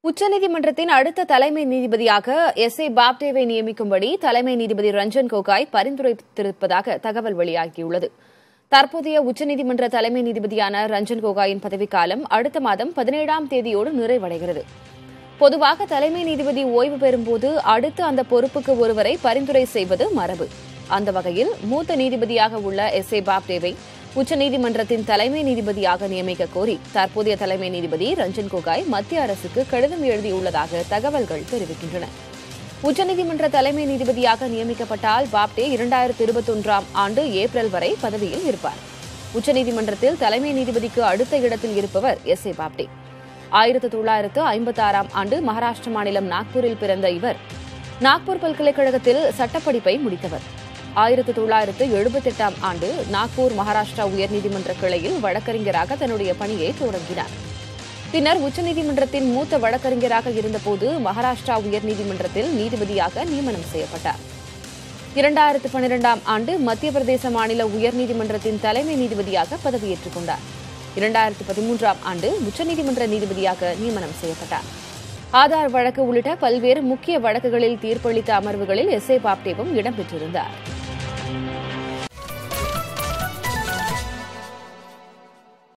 உச்சநீதிமன்றத்தின் அடுத்த தலைமை நீதிபதியாக எஸ் ஏ பாப்டேவை நியமிக்கும்படி தலைமை நீதிபதி ரஞ்சன் கோகாய் பரிந்துரைத்திருப்பதாக தகவல் வெளியாகியுள்ளது தற்போதைய உச்சநீதிமன்ற தலைமை நீதிபதியான ரஞ்சன் கோகாயின் பதவிக்காலம் அடுத்த மாதம் பதினேழாம் தேதியோடு நிறைவடைகிறது பொதுவாக தலைமை நீதிபதி ஓய்வு பெறும்போது அடுத்து அந்த பொறுப்புக்கு ஒருவரை பரிந்துரை செய்வது மரபு அந்த வகையில் மூத்த நீதிபதியாக உள்ள எஸ் ஏ பாப்டேவை உச்சநீதிமன்றத்தின் தலைமை நீதிபதியாக நியமிக்க கோரி தற்போதைய தலைமை நீதிபதி ரஞ்சன் கோகாய் மத்திய அரசுக்கு கடிதம் எழுதியுள்ளதாக தகவல்கள் தெரிவிக்கின்றன உச்சநீதிமன்ற தலைமை நீதிபதியாக நியமிக்கப்பட்டால் பாப்டே இரண்டாயிரத்து இருபத்தொன்றாம் ஆண்டு ஏப்ரல் வரை பதவியில் இருப்பார் உச்சநீதிமன்றத்தில் தலைமை நீதிபதிக்கு அடுத்த இடத்தில் இருப்பவர் எஸ் ஏ பாப்டே ஆயிரத்து தொள்ளாயிரத்து ஐம்பத்தி ஆறாம் ஆண்டு மகாராஷ்டிர மாநிலம் நாக்பூரில் பிறந்த இவர் நாக்பூர் பல்கலைக்கழகத்தில் சட்டப்படிப்பை முடித்தவர் ஆயிரத்து தொள்ளாயிரத்து எழுபத்தெட்டாம் ஆண்டு நாக்பூர் மகாராஷ்டிரா உயர்நீதிமன்ற கிளையில் வழக்கறிஞராக தன்னுடைய பணியை தொடங்கினார் பின்னர் உச்சநீதிமன்றத்தின் மூத்த வழக்கறிஞராக இருந்தபோது மகாராஷ்டிரா உயர்நீதிமன்றத்தில் நீதிபதியாக நியமனம் செய்யப்பட்டார் இரண்டாயிரத்து பன்னிரெண்டாம் ஆண்டு மத்திய பிரதேச மாநில உயர்நீதிமன்றத்தின் தலைமை நீதிபதியாக பதவியேற்றுக் கொண்டார் இரண்டாயிரத்து பதிமூன்றாம் ஆண்டு உச்சநீதிமன்ற நீதிபதியாக நியமனம் செய்யப்பட்டார் ஆதார் வழக்கு உள்ளிட்ட பல்வேறு முக்கிய வழக்குகளில் தீர்ப்பளித்த அமர்வுகளில் எஸ் ஏ பாப்டேவும் இடம்பெற்றிருந்தார்